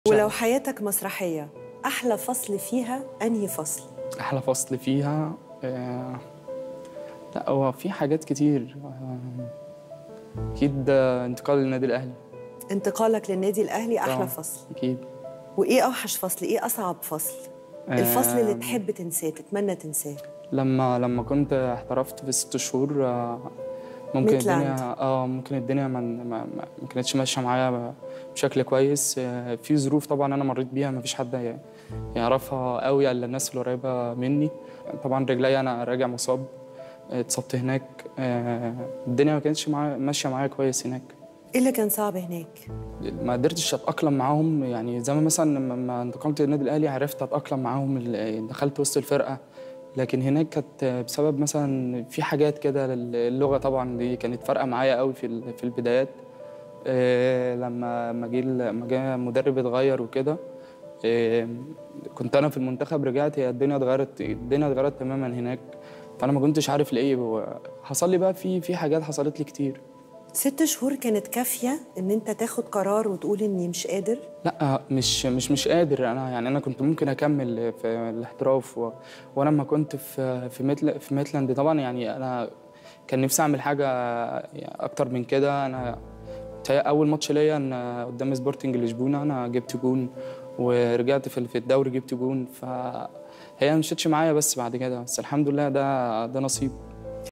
ولو حياتك مسرحية أحلى فصل فيها أنهي فصل؟ احلى فصل فيها آه، لا هو في حاجات كتير آه، اكيد آه، انتقال للنادي الاهلي انتقالك للنادي الأهلي أحلى طبعاً. فصل اكيد وإيه أوحش فصل؟ إيه أصعب فصل؟ الفصل اللي آم، تحب تنساه تتمنى تنساه لما لما كنت احترفت في ست شهور آه، ممكن ميتلاند. الدنيا اه ممكن الدنيا ما ما, ما ما كانتش ماشيه معايا بشكل كويس آه، في ظروف طبعا انا مريت بيها ما فيش حد ي- يعرفها قوي الا الناس اللي قريبه مني طبعا رجلي انا راجع مصاب آه، اتصبت هناك آه، الدنيا ما كانتش معايا ماشيه معايا كويس هناك إيه اللي كان صعب هناك؟ ما قدرتش اتاقلم معاهم يعني زي ما مثلا لما انتقلت للنادي الاهلي عرفت اتاقلم معاهم ال- دخلت وسط الفرقه لكن هناك كانت بسبب مثلا في حاجات كده اللغه طبعا دي كانت فارقه معايا قوي في ال- في البدايات إيه لما لما جه لما جه مدرب اتغير وكده إيه كنت انا في المنتخب رجعت هي الدنيا اتغيرت الدنيا اتغيرت تماما هناك فانا ما كنتش عارف ليه هو حصل لي بقى في في حاجات حصلت لي كتير ست شهور كانت كافية إن أنت تاخد قرار وتقول إني مش قادر؟ لا مش مش مش قادر انا يعني انا كنت ممكن اكمل في الاحتراف و... وانا لما كنت في في ميتل في ميتلاند طبعا يعني انا كان نفسي اعمل حاجه يعني اكتر من كده انا تا- اول ماتش ليا انا قدام سبورتنج لشبونه انا جبت جون ورجعت في في الدوري جبت جون فهي مشيتش معايا بس بعد كده بس الحمد لله ده ده نصيب